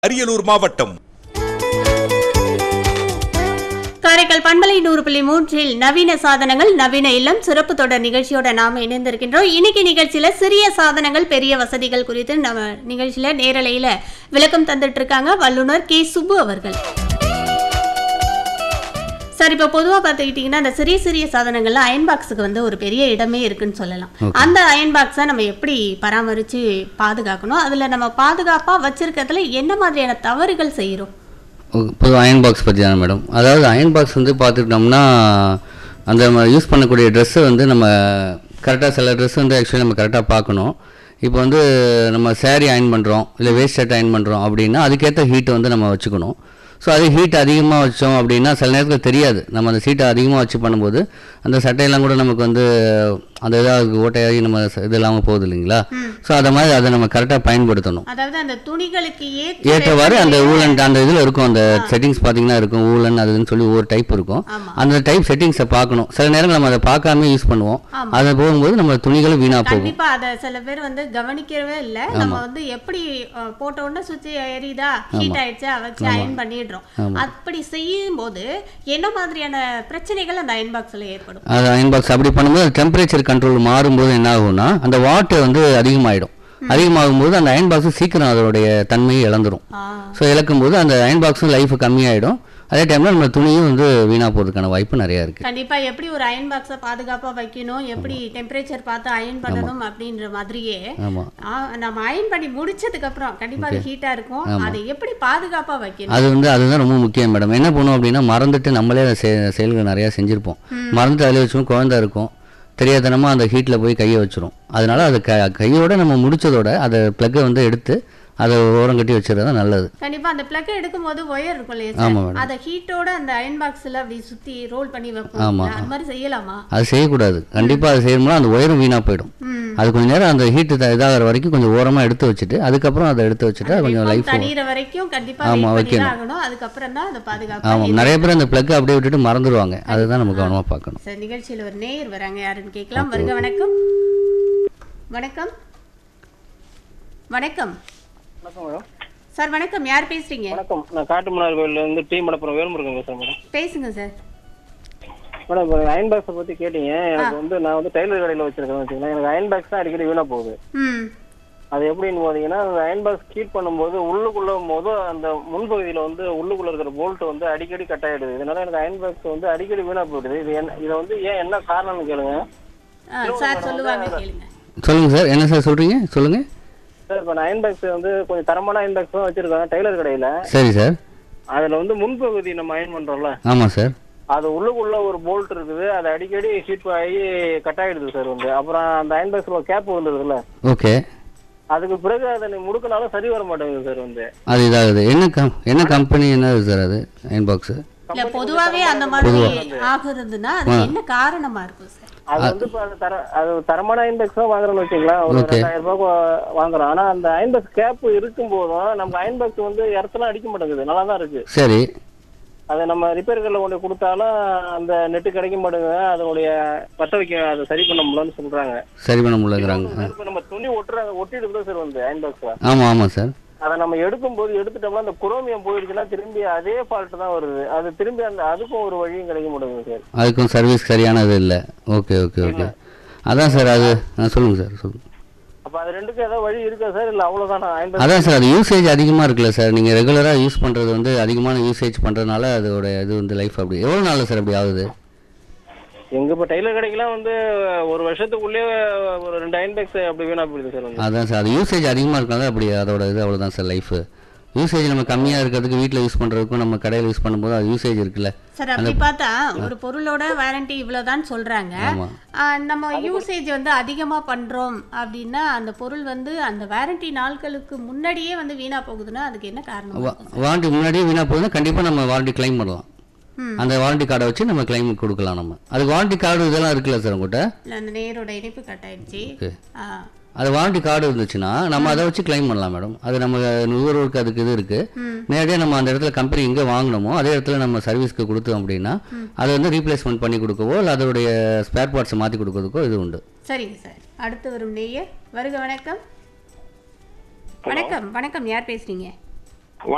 அரியலூர் மாவட்டம் காரைக்கால் பண்பலை நூறு புள்ளி மூன்றில் நவீன சாதனங்கள் நவீன இல்லம் சிறப்பு தொடர் நிகழ்ச்சியோட நாம இணைந்திருக்கின்றோம் இன்னைக்கு நிகழ்ச்சியில சிறிய சாதனங்கள் பெரிய வசதிகள் குறித்து நம்ம நிகழ்ச்சியில நேரலையில விளக்கம் தந்துட்டு இருக்காங்க வல்லுனர் கே சுப்பு அவர்கள் சார் இப்போ பொதுவாக பார்த்துக்கிட்டிங்கன்னா அந்த சிறிய சிறிய சாதனங்கள்ல அயன் பாக்ஸுக்கு வந்து ஒரு பெரிய இடமே இருக்குன்னு சொல்லலாம் அந்த அயன் பாக்ஸை நம்ம எப்படி பராமரித்து பாதுகாக்கணும் அதில் நம்ம பாதுகாப்பாக வச்சிருக்கிறதுல என்ன மாதிரியான தவறுகள் செய்கிறோம் பொது அயன் பாக்ஸ் பற்றி தானே மேடம் அதாவது அயன் பாக்ஸ் வந்து பார்த்துக்கிட்டோம்னா அந்த நம்ம யூஸ் பண்ணக்கூடிய ட்ரெஸ்ஸை வந்து நம்ம கரெக்டாக சில ட்ரெஸ் வந்து ஆக்சுவலி நம்ம கரெக்டாக பார்க்கணும் இப்போ வந்து நம்ம saree அயன் பண்ணுறோம் இல்லை வேஸ்ட் ஷர்ட் அயன் பண்ணுறோம் அப்படின்னா அதுக்கேற்ற ஹீட்டை வந்து நம்ம வச்சுக்கணும் ஸோ அது ஹீட் அதிகமாக வச்சோம் அப்படின்னா சில நேரத்தில் தெரியாது நம்ம அந்த சீட்டை அதிகமாக வச்சு பண்ணும்போது அந்த சட்டையெல்லாம் கூட நமக்கு வந்து அந்த இதாக ஓட்டையாகி நம்ம ச- இது இல்லாமல் போகுது இல்லைங்களா ஸோ அதை மாதிரி அதை நம்ம கரெக்டாக பயன்படுத்தணும் அதாவது அந்த துணிகளுக்கு ஏற்றவாறு அந்த ஊலன் அந்த இதில் இருக்கும் அந்த செட்டிங்ஸ் பார்த்தீங்கன்னா இருக்கும் ஊலன் அதுன்னு சொல்லி ஒவ்வொரு டைப் இருக்கும் ஆமா. அந்த டைப் செட்டிங்ஸை பார்க்கணும் சில நேரங்கள் நம்ம அதை பார்க்காம யூஸ் பண்ணுவோம் அதை போகும்போது நம்ம துணிகளும் வீணாக போகும் கண்டிப்பா அத சில பேர் வந்து கவனிக்கவே இல்ல நம்ம வந்து எப்படி அஹ், போட்ட உடனே சுவிட்ச் எரியுதா ஹீட் ஆயிடுச்சா வச்சு அயன் பண்ணிடுறோம் அப்படி செய்யும் போது என்ன மாதிரியான பிரச்சனைகள் அந்த அயன் பாக்ஸ்ல ஏற்படும் அது அயன் பாக்ஸ் அப்படி பண்ணும்போது டெம்பரேச்சர் கண்ட்ரோல் மாறும்போது என்ன ஆகும்னா அந்த வாட்டர் வந்து அதிகமாகிடும் அதிகமாகும் போது அந்த அயன் பாக்ஸ் சீக்கிரம் அதோடைய தன்மையை இழந்துரும் ஆ, ஸோ இழக்கும்போது அந்த அயன் பாக்ஸும் லைஃப் கம்மியாயிடும் அதே டைமில் நம்ம துணியும் வந்து வீணாக போகிறதுக்கான வாய்ப்பு நிறையா இருக்குது கண்டிப்பா எப்படி ஒரு அயன் பாக்ஸ பாதுகாப்பா வைக்கணும் எப்படி டெம்பரேச்சர் பார்த்து அயன் பண்ணணும் அப்படின்ற மாதிரியே ஆமாம் ஆ, நம்ம அயன் பண்ணி முடிச்சதுக்கு அப்புறம் கண்டிப்பா அது ஹீட்டா இருக்கும் அதை எப்படி பாதுகாப்பா வைக்கணும் அது வந்து அதுதான் ரொம்ப முக்கியம் மேடம் என்ன பண்ணுவோம் அப்படின்னா மறந்துட்டு நம்மளே அந்த செ- செயல்கள் நிறையா செஞ்சுருப்போம் மறந்துட்டு அதில் வச்சும் குழந்தை இருக்கும் தெரியாதனமாக அந்த ஹீட்டில் போய் கையை வச்சிரும் அதனால அது க கையோட நம்ம முடிச்சதோட அதை ப்ளக்கை வந்து எடுத்து அதை ஓரம் கட்டி வச்சுறது தான் நல்லது கண்டிப்பா அந்த பிளக் எடுக்கும் போது ஒயர் இருக்கும் இல்லையா ஆமா, சார் madam. அத ஹீட்டோட அந்த அயன் பாக்ஸ்ல அப்படி சுத்தி ரோல் பண்ணி ஆமா. வைப்போம் அது மாதிரி செய்யலாமா அது செய்யக்கூடாது கண்டிப்பாக அது செய்யணும்னா அந்த ஒயரும் வீணாக போயிடும் ம் அது கொஞ்ச நேரம் அந்த ஹீட்டு இதாகிற வரைக்கும் கொஞ்சம் ஓரமாக எடுத்து வச்சுட்டு அதுக்கப்புறம் அதை எடுத்து வச்சுட்டு அது கொஞ்சம் வெப்பம் லைஃப் தணியிற வரைக்கும் கண்டிப்பா ஆமா, வெயிட் பண்ணி தான் வைக்கணும். ஆகணும் அதுக்கப்புறம் தான் அந்த பாதுகாப்பா ஆமாம் நிறைய பேர் அந்த ப்ளக்கை அப்படியே விட்டுட்டு மறந்துடுவாங்க அதுதான் நம்ம கவனமாக பார்க்கணும் சார் நிகழ்ச்சியில ஒரு நேயர் வராங்க யாருன்னு கேட்கலாம் வருக வணக்கம் வணக்கம் வணக்கம் வணக்கம் மேடம் சார் வணக்கம் யார் பேசுறீங்க வணக்கம் நான் காட்டுமன்னார் கோயில்ல இருந்து டி மடப்புறம் வேல்முருகன் பேசுறேன் மேடம் பேசுங்க சார் மேடம் இப்போ அயன் பாக்ஸை பத்தி கேட்டீங்க எனக்கு வந்து நான் வந்து டெய்லர் கடையில வச்சிருக்கேன் வச்சுக்கலாம் எனக்கு அயன் பாக்ஸ் தான் அடிக்கடி வீணா போகுது ம் அது எப்படின்னு பார்த்தீங்கன்னா அந்த அயன் பாக்ஸ் ஹீட் பண்ணும்போது உள்ளுக்குள்ள போது அந்த முன்பகுதியில வந்து உள்ளுக்குள்ள இருக்கிற போல்ட் வந்து அடிக்கடி கட் ஆயிடுது இதனால எனக்கு அயன் பாக்ஸ் வந்து அடிக்கடி வீணா போயிடுது இது என்ன இதை வந்து ஏன் என்ன காரணம்னு கேளுங்க ஆ, சார் சொல்லுவாங்க கேளுங்க சொல்லுங்கள் சார் என்ன சார் சொல்கிறீங்க சொல்லுங்கள் சார் இப்போ நான் அயன் பாக்ஸ் வந்து கொஞ்சம் தரமான அயன் பாக்ஸ் தான் வச்சிருக்கேன் டெய்லர் கடையில சரி சார் அதுல வந்து முன்பகுதி நம்ம அயன் பண்றோம்ல ஆமாம் சார் அது உள்ளுக்குள்ள ஒரு போல்ட் இருக்குது அது அடிக்கடி ஹீட் ஆகி கட் ஆயிடுது சார் வந்து அப்புறம் அந்த அயன் பாக்ஸ்ல கேப் வந்துடுதுல்ல ஓகே அதுக்கு பிறகு அதை நீ முடுக்கினாலும் சரி வர மாட்டேங்குது சார் வந்து அது இதாகுது என்ன கம் என்ன கம்பெனி என்னது சார் அது அயன் பாக்ஸு இல்ல பொதுவாவே அந்த மாதிரி ஆகுறதுன்னா அது என்ன காரணமா இருக்கும் சார் அது வந்து இப்ப அது தர அது தரமான அயன் பாக்ஸ் தான் வாங்குறோம்னு வச்சுக்கலாம் ஒரு Okay. ரெண்டாயிரம் ரூபாய்க்கு வா- வாங்குறோம் ஆனா அந்த அயன் பாக்ஸ் கேப் இருக்கும் போதும் நம்ம அயன் பாக்ஸ் வந்து இடத்தெல்லாம் அடிக்க மாட்டேங்குது நல்லா தான் இருக்கு சரி அதை நம்ம ரிப்பேர் கடையில் கொண்டு கொடுத்தாலும் அந்த நெட்டு கிடைக்க மாட்டேங்குது அதனுடைய பத்த வைக்க அதை சரி பண்ண முடியலன்னு சொல்றாங்க சரி பண்ண முடியலங்கிறாங்க இப்ப நம்ம துணி ஒட்டுறாங்க ஒட்டிட்டு தான் சார் வந்து அயன் பாக்ஸ்ல ஆமாம் ஆமாம் சார் அதை நம்ம எடுக்கும்போது எடுத்துட்டோம்னா அந்த குரோமியம் போயிடுச்சுன்னா திரும்பி அதே ஃபால்ட் தான் வருது அது திரும்பி அந்த அதுக்கும் ஒரு வழியும் கிடைக்க மாட்டேங்குது சார் அதுக்கும் சர்வீஸ் சரியான இது இல்லை ஓகே ஓகே ஓகே அதான் சார் அது ஆ சொல்லுங்கள் சார் சொல்லுங்கள் அப்ப அது ரெண்டுக்கும் ஏதாவது வழி இருக்கா சார் இல்ல அவ்வளவுதானா ஐம்பது அதான் சார் அது யூசேஜ் அதிகமாக இருக்குல்ல சார் நீங்கள் ரெகுலராக யூஸ் பண்ணுறது வந்து அதிகமான யூசேஜ் பண்ணுறதுனால அதோட இது வந்து லைஃப் அப்படி எவ்வளோ நாள் சார் அப்படி ஆகுது எங்க இப்ப டெய்லர் கடைக்கெல்லாம் வந்து ஒரு வருஷத்துக்குள்ளே ஒரு ரெண்டு அயன் பேக்ஸ் அப்படி வீணா போயிடுது சார் வந்து அதான் சார் அது யூசேஜ் அதிகமாக இருக்கனால அப்படி அதோட இது அவ்வளோதான் சார் லைஃபு யூசேஜ் நம்ம கம்மியாக இருக்கிறதுக்கு வீட்டில் யூஸ் பண்ணுறதுக்கும் நம்ம கடையில் யூஸ் பண்ணும்போது அது யூசேஜ் இருக்குல்ல சார் அப்படி பார்த்தா ஒரு பொருளோட வாரண்டி இவ்வளவுதான் சொல்றாங்க ஆமா. ஆ, நம்ம யூசேஜ் வந்து அதிகமா பண்றோம் அப்படின்னா அந்த பொருள் வந்து அந்த வாரண்டி நாட்களுக்கு முன்னாடியே வந்து வீணா போகுதுன்னா அதுக்கு என்ன காரணம் வா- வாரண்டி முன்னாடியே வீணாக போகுதுன்னா கண்டிப்பாக நம்ம வாரண்டி கிளைம் பண்ணலாம் ம். அந்த வாரண்டி கார்டை வச்சு நம்ம கிளைம் கொடுக்கலாம் நம்ம அதுக்கு வாரண்டி கார்டு இதெல்லாம் இருக்குல்ல சார் உங்கள்கிட்ட இல்ல அந்த நேரோட இணைப்பு கட் ஆயிடுச்சு ஓகே ஆ, அது வாரண்டி கார்டு இருந்துச்சுன்னா நம்ம அதை வச்சு கிளைம் பண்ணலாம் மேடம் அது நம்ம நுகர்வோருக்கு அதுக்கு இது இருக்குது ம். நேரடியாக நம்ம அந்த இடத்துல கம்பெனி எங்கே வாங்கினோமோ அதே இடத்துல நம்ம சர்வீஸ்க்கு கொடுத்தோம் அப்படின்னா அதை வந்து ரீப்ளேஸ்மெண்ட் பண்ணி கொடுக்கவோ இல்லை அதோடைய ஸ்பேர் பார்ட்ஸை மாற்றி கொடுக்கறதுக்கோ இது உண்டு சரிங்க சார் அடுத்து வரும் நேயர் வருக வணக்கம் வணக்கம் வணக்கம் யார் பேசுறீங்க